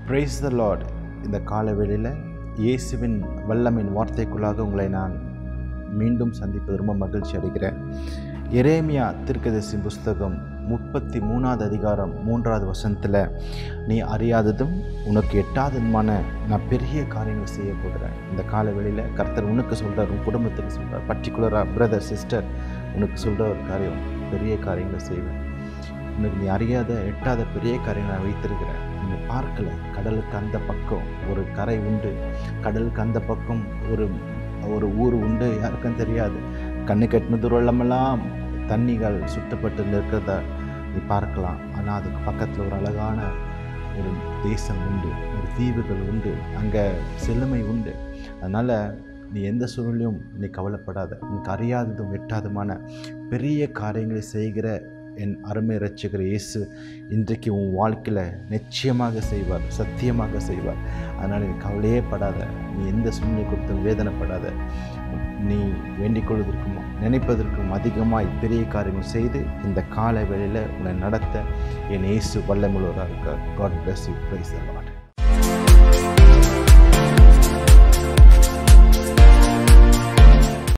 price the Lord இந்த கால வேளையில் இயேசுவின் வல்லமின் வார்த்தைக்குள்ளாக உங்களை நான் மீண்டும் சந்திப்பது ரொம்ப மகிழ்ச்சி அடைகிறேன் எரேமியா திருக்கதர்சி புஸ்தகம் முப்பத்தி மூணாவது அதிகாரம் மூன்றாவது வசனத்தில் நீ அறியாததும் உனக்கு எட்டாததுமான நான் பெரிய காரியங்கள் செய்ய போகிறேன் இந்த கால வேளையில் கர்த்தர் உனக்கு சொல்கிறார் உன் குடும்பத்துக்கு சொல்கிறார் பர்டிகுலராக பிரதர் சிஸ்டர் உனக்கு சொல்கிற ஒரு காரியம் பெரிய காரியங்களை செய்வேன் உனக்கு நீ அறியாத எட்டாத பெரிய காரியங்களை நான் வைத்திருக்கிறேன் நீங்கள் பார்க்கல கடலுக்கு அந்த பக்கம் ஒரு கரை உண்டு கடலுக்கு அந்த பக்கம் ஒரு ஒரு ஊர் உண்டு யாருக்கும் தெரியாது கண்ணு கட்டின தூரமெல்லாம் தண்ணிகள் சுத்தப்பட்டு இருக்கிறத நீ பார்க்கலாம் ஆனால் அதுக்கு பக்கத்தில் ஒரு அழகான ஒரு தேசம் உண்டு ஒரு தீவுகள் உண்டு அங்கே செழுமை உண்டு அதனால் நீ எந்த சூழ்நிலையும் நீ கவலைப்படாத உனக்கு அறியாததும் எட்டாததுமான பெரிய காரியங்களை செய்கிற என் அருமை ரட்சகர் இயேசு இன்றைக்கு உன் வாழ்க்கையில் நிச்சயமாக செய்வார் சத்தியமாக செய்வார் அதனால் நீ கவலையே படாத நீ எந்த சூழ்நிலை கொடுத்தும் வேதனைப்படாத நீ வேண்டிக் கொள்வதற்கும் நினைப்பதற்கும் அதிகமாய் பெரிய காரியங்கள் செய்து இந்த கால வேளையில் உன்னை நடத்த என் இயேசு வல்லமுள்ளவராக இருக்கார் God bless you praise the Lord